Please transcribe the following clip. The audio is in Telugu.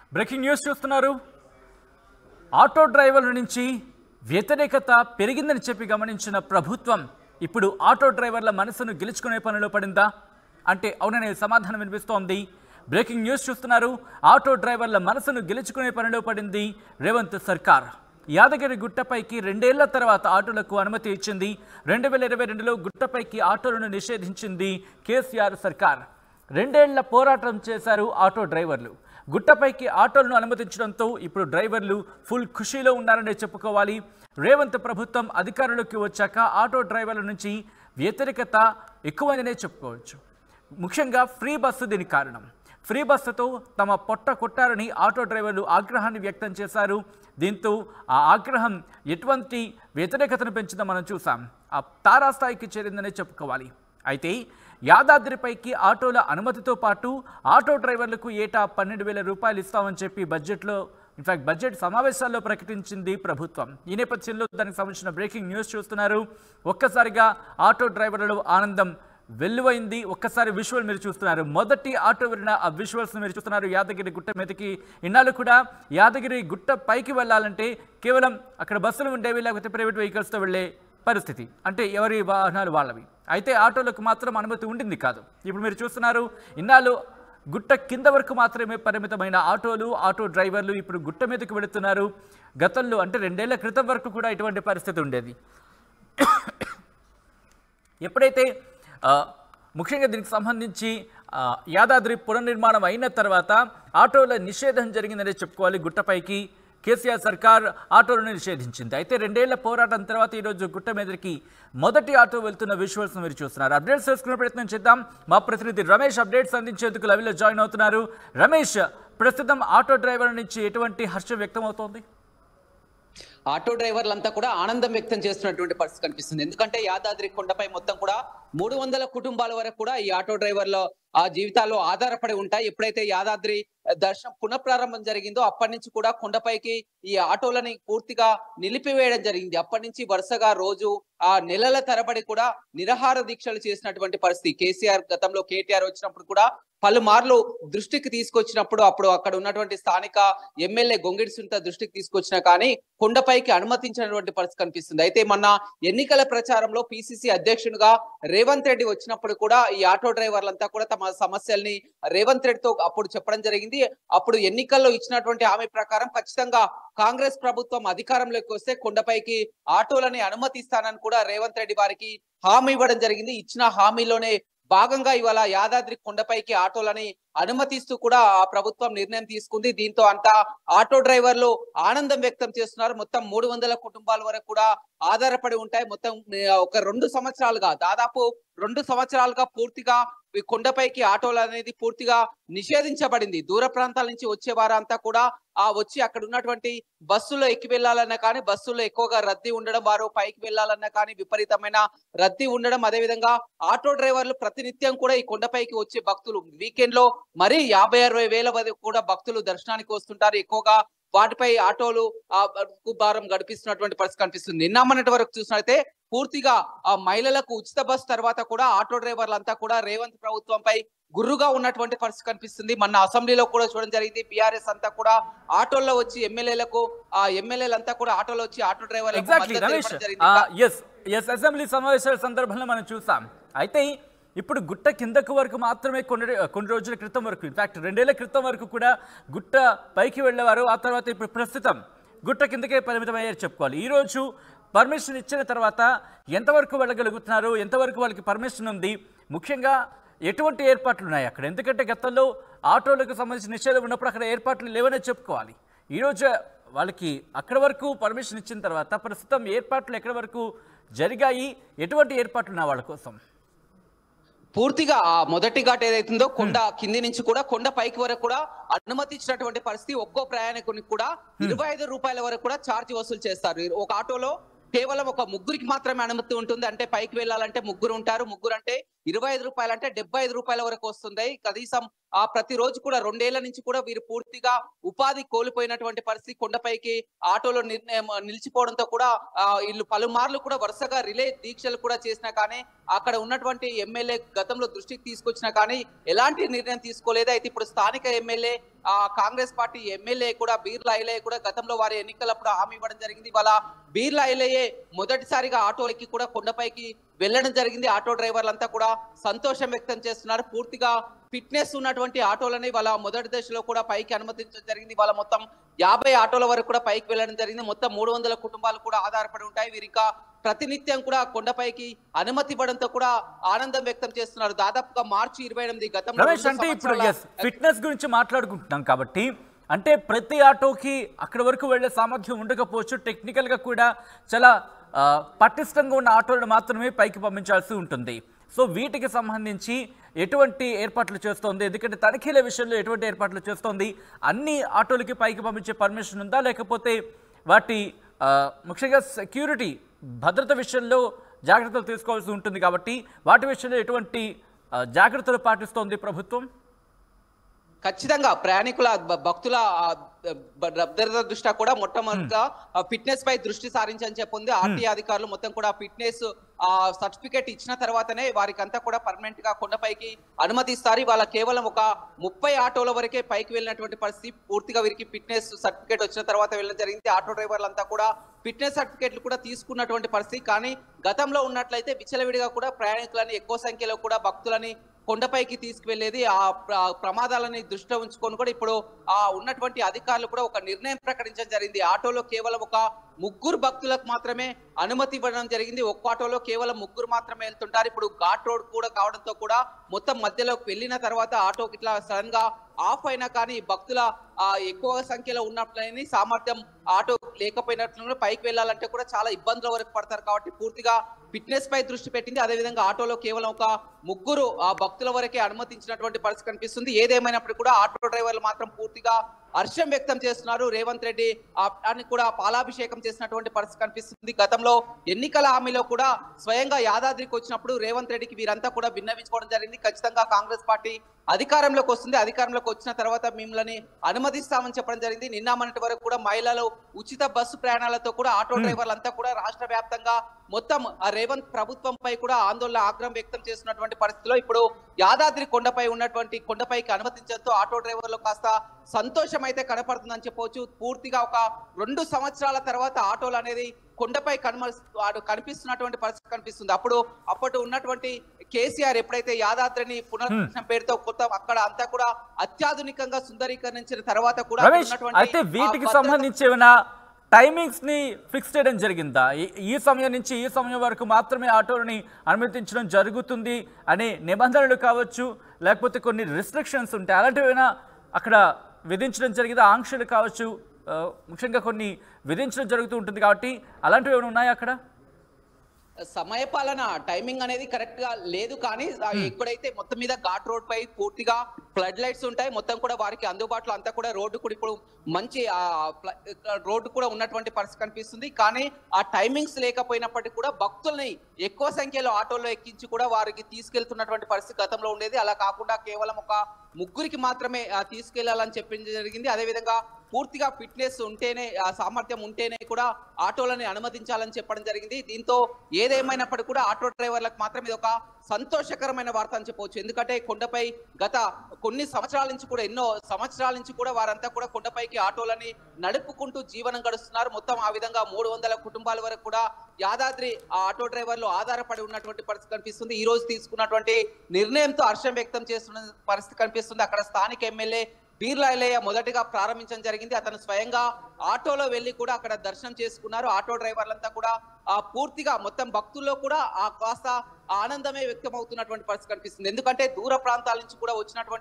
బ్రేకింగ్ న్యూస్ చూస్తున్నారు ఆటో డ్రైవర్ల నుంచి వ్యతిరేకత పెరిగిందని చెప్పి గమనించిన ప్రభుత్వం ఇప్పుడు ఆటో డ్రైవర్ల మనసును గెలుచుకునే పనిలో పడిందా అంటే అవుననే సమాధానం వినిపిస్తోంది బ్రేకింగ్ న్యూస్ చూస్తున్నారు ఆటో డ్రైవర్ల మనసును గెలుచుకునే పనిలో పడింది రేవంత్ సర్కార్ యాదగిరి గుట్టపైకి రెండేళ్ల తర్వాత ఆటోలకు అనుమతి ఇచ్చింది రెండు వేల ఇరవై రెండులో గుట్టపైకి ఆటోలను నిషేధించింది కేసీఆర్ సర్కార్ రెండేళ్ల పోరాటం చేశారు ఆటో డ్రైవర్లు గుట్టపైకి ఆటోలను అనుమతించడంతో ఇప్పుడు డ్రైవర్లు ఫుల్ ఖుషీలో ఉన్నారనే చెప్పుకోవాలి రేవంత్ ప్రభుత్వం అధికారంలోకి వచ్చాక ఆటో డ్రైవర్ల నుంచి వ్యతిరేకత ఎక్కువైననే చెప్పుకోవచ్చు ముఖ్యంగా ఫ్రీ బస్సు దీనికి కారణం ఫ్రీ బస్సుతో తమ పొట్ట కొట్టారని ఆటో డ్రైవర్లు ఆగ్రహాన్ని వ్యక్తం చేశారు దీంతో ఆ ఆగ్రహం ఎటువంటి వ్యతిరేకతను పెంచిందో మనం చూసాం ఆ తారాస్థాయికి చేరిందనే చెప్పుకోవాలి అయితే యాదాద్రిపైకి ఆటోల అనుమతితో పాటు ఆటో డ్రైవర్లకు ఏటా పన్నెండు వేల రూపాయలు ఇస్తామని చెప్పి బడ్జెట్లో ఇన్ఫాక్ట్ బడ్జెట్ సమావేశాల్లో ప్రకటించింది ప్రభుత్వం ఈ నేపథ్యంలో దానికి సంబంధించిన బ్రేకింగ్ న్యూస్ చూస్తున్నారు ఒక్కసారిగా ఆటో డ్రైవర్లలో ఆనందం వెల్లువైంది ఒక్కసారి విజువల్ మీరు చూస్తున్నారు మొదటి ఆటో వెళ్ళిన ఆ విజువల్స్ మీరు చూస్తున్నారు యాదగిరి గుట్ట మీదకి ఇన్నాళ్ళు కూడా యాదగిరి గుట్ట పైకి వెళ్ళాలంటే కేవలం అక్కడ బస్సులు ఉండేవి లేకపోతే ప్రైవేట్ వెహికల్స్తో వెళ్ళే పరిస్థితి అంటే ఎవరి వాహనాలు వాళ్ళవి అయితే ఆటోలకు మాత్రం అనుమతి ఉండింది కాదు ఇప్పుడు మీరు చూస్తున్నారు ఇన్నాళ్ళు గుట్ట కింద వరకు మాత్రమే పరిమితమైన ఆటోలు ఆటో డ్రైవర్లు ఇప్పుడు గుట్ట మీదకి వెళుతున్నారు గతంలో అంటే రెండేళ్ల క్రితం వరకు కూడా ఇటువంటి పరిస్థితి ఉండేది ఎప్పుడైతే ఆ, ముఖ్యంగా దీనికి సంబంధించి ఆ, యాదాద్రి పునర్నిర్మాణం అయిన తర్వాత ఆటోల నిషేధం జరిగిందనే చెప్పుకోవాలి గుట్టపైకి కేసీఆర్ సర్కార్ ఆటోలను నిషేధించింది అయితే రెండేళ్ల పోరాటం తర్వాత ఈరోజు గుట్ట మీదకి మొదటి ఆటో వెళ్తున్న విజువల్స్ మీరు చూస్తున్నారు అప్డేట్స్ తెలుసుకునే ప్రయత్నం చేద్దాం మా ప్రతినిధి రమేష్ అప్డేట్స్ అందించేందుకు లవిలో జాయిన్ అవుతున్నారు రమేష్ ప్రస్తుతం ఆటో డ్రైవర్ నుంచి ఎటువంటి హర్షం వ్యక్తమవుతోంది ఆటో డ్రైవర్లంతా కూడా ఆనందం వ్యక్తం చేస్తున్నటువంటి పరిస్థితి కనిపిస్తుంది ఎందుకంటే యాదాద్రి కొండపై మొత్తం కూడా మూడు వందల కుటుంబాల వరకు కూడా ఈ ఆటో డ్రైవర్ల ఆ జీవితాల్లో ఆధారపడి ఉంటాయి ఎప్పుడైతే యాదాద్రి దర్శనం పునఃప్రారంభం జరిగిందో అప్పటి నుంచి కూడా కొండపైకి ఈ ఆటోలని పూర్తిగా నిలిపివేయడం జరిగింది అప్పటి నుంచి వరుసగా రోజు ఆ నెలల తరబడి కూడా నిరహార దీక్షలు చేసినటువంటి పరిస్థితి కేసీఆర్ గతంలో కేటీఆర్ వచ్చినప్పుడు కూడా పలుమార్లు దృష్టికి తీసుకొచ్చినప్పుడు అప్పుడు అక్కడ ఉన్నటువంటి స్థానిక ఎమ్మెల్యే గొంగిడి సునీత దృష్టికి తీసుకొచ్చినా కానీ కొండపైకి అనుమతించినటువంటి పరిస్థితి కనిపిస్తుంది అయితే మొన్న ఎన్నికల ప్రచారంలో పిసిసి అధ్యక్షునిగా రేవంత్ రెడ్డి వచ్చినప్పుడు కూడా ఈ ఆటో డ్రైవర్లంతా కూడా తమ సమస్యల్ని రేవంత్ రెడ్డితో అప్పుడు చెప్పడం జరిగింది అప్పుడు ఎన్నికల్లో ఇచ్చినటువంటి హామీ ప్రకారం ఖచ్చితంగా కాంగ్రెస్ ప్రభుత్వం అధికారంలోకి వస్తే కొండపైకి ఆటోలని అనుమతిస్తానని కూడా రేవంత్ రెడ్డి వారికి హామీ ఇవ్వడం జరిగింది ఇచ్చిన హామీలోనే భాగంగా ఇవాళ యాదాద్రి కొండపైకి ఆటోలని అనుమతిస్తూ కూడా ఆ ప్రభుత్వం నిర్ణయం తీసుకుంది దీంతో అంతా ఆటో డ్రైవర్లు ఆనందం వ్యక్తం చేస్తున్నారు మొత్తం మూడు వందల కుటుంబాల వరకు కూడా ఆధారపడి ఉంటాయి మొత్తం ఆ, ఒక రెండు సంవత్సరాలుగా దాదాపు రెండు సంవత్సరాలుగా పూర్తిగా ఈ కొండపైకి ఆటోలు అనేది పూర్తిగా నిషేధించబడింది దూర ప్రాంతాల నుంచి వచ్చే వారంతా కూడా ఆ వచ్చి అక్కడ ఉన్నటువంటి బస్సులో ఎక్కి వెళ్ళాలన్నా కానీ బస్సులో ఎక్కువగా రద్దీ ఉండడం వారు పైకి వెళ్ళాలన్నా కానీ విపరీతమైన రద్దీ ఉండడం అదే విధంగా ఆటో డ్రైవర్లు ప్రతినిత్యం కూడా ఈ కొండపైకి వచ్చే భక్తులు వీకెండ్ లో మరీ యాభై అరవై వేల మంది కూడా భక్తులు దర్శనానికి వస్తుంటారు ఎక్కువగా వాటిపై ఆటోలు ఆ బతుకు భారం గడిపిస్తున్నటువంటి పరిస్థితి కనిపిస్తుంది నిన్న మొన్నటి వరకు చూసినట్లయితే పూర్తిగా ఆ మహిళలకు ఉచిత బస్ తర్వాత కూడా ఆటో డ్రైవర్లంతా కూడా రేవంత్ ప్రభుత్వంపై గుర్రుగా ఉన్నటువంటి పరిస్థితి కనిపిస్తుంది మొన్న అసెంబ్లీలో కూడా చూడడం జరిగింది బీఆర్ఎస్ అంతా కూడా ఆటోల్లో వచ్చి ఎమ్మెల్యేలకు ఆ ఎమ్మెల్యేలంతా కూడా ఆటోలో వచ్చి ఆటో డ్రైవర్లకు ఎగ్జాక్ట్లీ మద్దతు రమేష్ ఇవ్వడం జరిగింది. ఎస్ ఎస్ అసెంబ్లీ సమావేశాల సందర్భంలో మనం చూసాం అయితే ఇప్పుడు గుట్ట కిందకు వరకు మాత్రమే కొన్ని కొన్ని రోజుల క్రితం వరకు ఇన్ఫాక్ట్ రెండేళ్ల క్రితం వరకు కూడా గుట్ట పైకి వెళ్ళేవారు ఆ తర్వాత ఇప్పుడు ప్రస్తుతం గుట్ట కిందకే పరిమితమయ్యారు చెప్పుకోవాలి ఈ రోజు పర్మిషన్ ఇచ్చిన తర్వాత ఎంతవరకు వెళ్ళగలుగుతున్నారు ఎంతవరకు వాళ్ళకి పర్మిషన్ ఉంది ముఖ్యంగా ఎటువంటి ఏర్పాట్లు ఉన్నాయి అక్కడ ఎందుకంటే గతంలో ఆటోలకు సంబంధించిన నిషేధం ఉన్నప్పుడు అక్కడ ఏర్పాట్లు లేవనే చెప్పుకోవాలి ఈరోజు వాళ్ళకి అక్కడ వరకు పర్మిషన్ ఇచ్చిన తర్వాత ప్రస్తుతం ఏర్పాట్లు ఎక్కడి వరకు జరిగాయి ఎటువంటి ఏర్పాట్లు ఉన్నాయి వాళ్ళ కోసం పూర్తిగా ఆ మొదటి ఘాట్ ఏదైతుందో కొండ కింది నుంచి కూడా కొండ పైకి వరకు కూడా అనుమతి ఇచ్చినటువంటి పరిస్థితి ఒక్కో ప్రయాణికునికి కూడా ఇరవై ఐదు రూపాయల వరకు కూడా ఛార్జ్ వసూలు చేస్తారు ఒక ఆటోలో కేవలం ఒక ముగ్గురికి మాత్రమే అనుమతి ఉంటుంది అంటే పైకి వెళ్ళాలంటే ముగ్గురు ఉంటారు ముగ్గురు అంటే ఇరవై ఐదు రూపాయలు అంటే డెబ్బై ఐదు రూపాయల వరకు వస్తుంది కనీసం ఆ ప్రతిరోజు కూడా రెండేళ్ల నుంచి కూడా వీరు పూర్తిగా ఉపాధి కోల్పోయినటువంటి పరిస్థితి కొండపైకి ఆటోలో నిర్ణయం నిలిచిపోవడంతో కూడా ఆ, వీళ్ళు పలుమార్లు కూడా వరుసగా రిలే దీక్షలు కూడా చేసినా కానీ అక్కడ ఉన్నటువంటి ఎమ్మెల్యే గతంలో దృష్టికి తీసుకొచ్చినా కానీ ఎలాంటి నిర్ణయం తీసుకోలేదు అయితే ఇప్పుడు స్థానిక ఎమ్మెల్యే ఆ కాంగ్రెస్ పార్టీ ఎమ్మెల్యే కూడా బీర్లా ఐలయ్య కూడా గతంలో వారి ఎన్నికలప్పుడు హామీ ఇవ్వడం జరిగింది వాళ్ళ బీర్లా ఐలయ్యే మొదటిసారిగా ఆటోలకి కూడా కొండపైకి వెళ్ళడం జరిగింది ఆటో డ్రైవర్లంతా కూడా సంతోషం వ్యక్తం చేస్తున్నారు పూర్తిగా ఫిట్నెస్ ఉన్నటువంటి ఆటోలని వాళ్ళ మొదటి దశలో కూడా పైకి అనుమతించడం జరిగింది వాళ్ళ మొత్తం యాభై ఆటోల వరకు కూడా పైకి వెళ్ళడం జరిగింది మొత్తం మూడు వందల కుటుంబాలు కూడా ఆధారపడి ఉంటాయి వీరు ఇంకా ప్రతినిత్యం కూడా కొండపైకి అనుమతి ఇవ్వడంతో కూడా ఆనందం వ్యక్తం చేస్తున్నారు దాదాపుగా మార్చి ఇరవై ఎనిమిది గతంలో రమేష్ రెండు అంటే ఇప్పుడు సంవత్సరాల- ఎస్ ఫిట్నెస్ గురించి మాట్లాడుకుంటున్నాం కాబట్టి అంటే ప్రతి ఆటోకి అక్కడి వరకు వెళ్ళే సామర్థ్యం ఉండకపోవచ్చు టెక్నికల్గా కూడా చాలా ఆ, పటిష్టంగా ఉన్న ఆటోలను మాత్రమే పైకి పంపించాల్సి ఉంటుంది సో వీటికి సంబంధించి ఎటువంటి ఏర్పాట్లు చేస్తోంది ఎందుకంటే తనిఖీల విషయంలో ఎటువంటి ఏర్పాట్లు చేస్తోంది అన్ని ఆటోలకి పైకి పంపించే పర్మిషన్ ఉందా లేకపోతే వాటి ఆ, ముఖ్యంగా సెక్యూరిటీ భద్రత విషయంలో జాగ్రత్తలు తీసుకోవాల్సి ఉంటుంది కాబట్టి వాటి విషయంలో ఎటువంటి ఆ, జాగ్రత్తలు పాటిస్తోంది ప్రభుత్వం ఖచ్చితంగా ప్రయాణికుల భ- భక్తుల ఆ, బ- భద్రత దృష్ట్యా కూడా మొట్టమొదటిగా ఫిట్నెస్ పై దృష్టి సారించని చెప్పింది ఆర్టీ అధికారులు మొత్తం కూడా ఫిట్నెస్ ఆ సర్టిఫికేట్ ఇచ్చిన తర్వాతనే వారికి అంతా కూడా పర్మనెంట్ గా కొండపైకి అనుమతిస్తారు వాళ్ళ కేవలం ఒక ముప్పై ఆటోల వరకే పైకి వెళ్ళినటువంటి పరిస్థితి పూర్తిగా వీరికి ఫిట్నెస్ సర్టిఫికేట్ వచ్చిన తర్వాత వెళ్ళడం జరిగింది ఆటో డ్రైవర్లంతా కూడా ఫిట్నెస్ సర్టిఫికేట్లు కూడా తీసుకున్నటువంటి పరిస్థితి కానీ గతంలో ఉన్నట్లయితే విచ్చలవిడిగా కూడా ప్రయాణికులని ఎక్కువ సంఖ్యలో కూడా భక్తులని కొండపైకి తీసుకువెళ్ళేది ఆ ప్ర- ప్రమాదాలని దృష్టిలో ఉంచుకొని కూడా ఇప్పుడు ఆ ఉన్నటువంటి అధికారులు కూడా ఒక నిర్ణయం ప్రకటించడం జరిగింది ఆటోలో కేవలం ఒక ముగ్గురు భక్తులకు మాత్రమే అనుమతి ఇవ్వడం జరిగింది ఒక్క ఆటోలో కేవలం ముగ్గురు మాత్రమే వెళ్తుంటారు ఇప్పుడు ఘాట్ రోడ్ కూడా కావడంతో కూడా మొత్తం మధ్యలోకి వెళ్ళిన తర్వాత ఆటోకి ఇట్లా సడన్ గా ఆఫ్ అయినా కానీ భక్తుల ఆ, ఎక్కువ సంఖ్యలో ఉన్నట్లని సామర్థ్యం ఆటో లేకపోయినట్లు కూడా పైకి వెళ్ళాలంటే కూడా చాలా ఇబ్బందుల వరకు పడతారు కాబట్టి పూర్తిగా ఫిట్నెస్ పై దృష్టి పెట్టింది అదేవిధంగా ఆటోలో కేవలం ఒక ముగ్గురు ఆ భక్తుల వరకే అనుమతించినటువంటి పరిస్థితి కనిపిస్తుంది ఏదేమైనప్పటికీ కూడా ఆటో డ్రైవర్లు మాత్రం పూర్తిగా హర్షం వ్యక్తం చేస్తున్నారు రేవంత్ రెడ్డి ఆ దాన్ని కూడా పాలాభిషేకం చేసినటువంటి పరిస్థితి కనిపిస్తుంది గతంలో ఎన్నికల హామీలో కూడా స్వయంగా యాదాద్రికి వచ్చినప్పుడు రేవంత్ రెడ్డికి వీరంతా కూడా విన్నవించుకోవడం జరిగింది ఖచ్చితంగా కాంగ్రెస్ పార్టీ అధికారంలోకి వస్తుంది అధికారంలోకి వచ్చిన తర్వాత మిమ్మల్ని అనుమతిస్తామని చెప్పడం జరిగింది నిన్న మొన్నటి వరకు కూడా మహిళలు ఉచిత బస్సు ప్రయాణాలతో కూడా ఆటో డ్రైవర్లంతా కూడా రాష్ట్ర వ్యాప్తంగా మొత్తం ఆ రేవంత్ ప్రభుత్వంపై కూడా ఆందోళన ఆగ్రహం వ్యక్తం చేస్తున్నటువంటి పరిస్థితిలో ఇప్పుడు యాదాద్రి కొండపై ఉన్నటువంటి కొండపైకి అనుమతించడంతో ఆటో డ్రైవర్లు కాస్త సంతోషం అయితే కనపడుతుందని చెప్పవచ్చు పూర్తిగా ఒక రెండు సంవత్సరాల తర్వాత ఆటోలు అనేది కొండపై కనుమ వాడు కనిపిస్తున్నటువంటి పరిస్థితి కనిపిస్తుంది అప్పుడు అప్పటి ఉన్నటువంటి కేసీఆర్ ఎప్పుడైతే యాదాద్రిని పునరుద్ధరణ పేరుతో కొత్త అక్కడ అంతా కూడా అత్యాధునికంగా సుందరీకరించిన తర్వాత కూడా అక్కడ రమేష్ ఉన్నటువంటి అయితే ఆ వీటికి భద్రత- సంబంధించి ఏమైనా టైమింగ్స్ ని ఫిక్స్ చేయడం జరిగిందా ఈ- ఈ సమయం నుంచి ఈ సమయం వరకు మాత్రమే ఆటోలని అనుమతించడం జరుగుతుంది అనే నిబంధనలు కావచ్చు లేకపోతే కొన్ని రిస్ట్రిక్షన్స్ ఉంటాయి అలాంటివైనా అక్కడ విధించడం జరిగిందా ఆంక్షలు కావచ్చు ఆ, ముఖ్యంగా కొన్ని విధించడం జరుగుతూ ఉంటుంది కాబట్టి అలాంటివి ఏమైనా ఉన్నాయా అక్కడ సమయపాలన టైమింగ్ అనేది కరెక్ట్ గా లేదు కానీ ఆ ఎక్కడైతే మొత్తం మీద ఘాట్ రోడ్ పై పూర్తిగా ఫ్లడ్ లైట్స్ ఉంటాయి మొత్తం కూడా వారికి అందుబాటులో అంతా కూడా రోడ్డు కూడా ఇప్పుడు మంచి ఆ ఫ్ల- రోడ్డు కూడా ఉన్నటువంటి పరిస్థితి కనిపిస్తుంది కానీ ఆ టైమింగ్స్ లేకపోయినప్పటికీ కూడా భక్తుల్ని ఎక్కువ సంఖ్యలో ఆటోలో ఎక్కించి కూడా వారికి తీసుకెళ్తున్నటువంటి పరిస్థితి గతంలో ఉండేది అలా కాకుండా కేవలం ఒక ముగ్గురికి మాత్రమే ఆ, తీసుకెళ్లాలని చెప్పింది జరిగింది అదేవిధంగా పూర్తిగా ఫిట్నెస్ ఉంటేనే ఆ సామర్థ్యం ఉంటేనే కూడా ఆటోలని అనుమతించాలని చెప్పడం జరిగింది దీంతో ఏదేమైనప్పటికీ కూడా ఆటో డ్రైవర్లకు మాత్రం ఇది ఒక సంతోషకరమైన వార్త అని చెప్పవచ్చు ఎందుకంటే కొండపై గత కొన్ని సంవత్సరాల నుంచి కూడా ఎన్నో సంవత్సరాల నుంచి కూడా వారంతా కూడా కొండపైకి ఆటోలని నడుపుకుంటూ జీవనం గడుస్తున్నారు మొత్తం ఆ విధంగా మూడు వందల కుటుంబాల వరకు కూడా యాదాద్రి ఆ ఆటో డ్రైవర్లు ఆధారపడి ఉన్నటువంటి పరిస్థితి కనిపిస్తుంది ఈ రోజు తీసుకున్నటువంటి నిర్ణయంతో హర్షం వ్యక్తం చేస్తున్న పరిస్థితి కనిపిస్తుంది అక్కడ స్థానిక ఎమ్మెల్యే బీర్లాయలయ్య మొదటిగా ప్రారంభించడం జరిగింది అతను స్వయంగా ఆటోలో వెళ్లి కూడా అక్కడ దర్శనం చేసుకున్నారు ఆటో డ్రైవర్లంతా కూడా ఆ పూర్తిగా మొత్తం భక్తుల్లో కూడా ఆ కాస్త ఆనందమే వ్యక్తం అవుతున్నటువంటి పరిస్థితి కనిపిస్తుంది ఎందుకంటే దూర ప్రాంతాల నుంచి కూడా వచ్చినటువంటి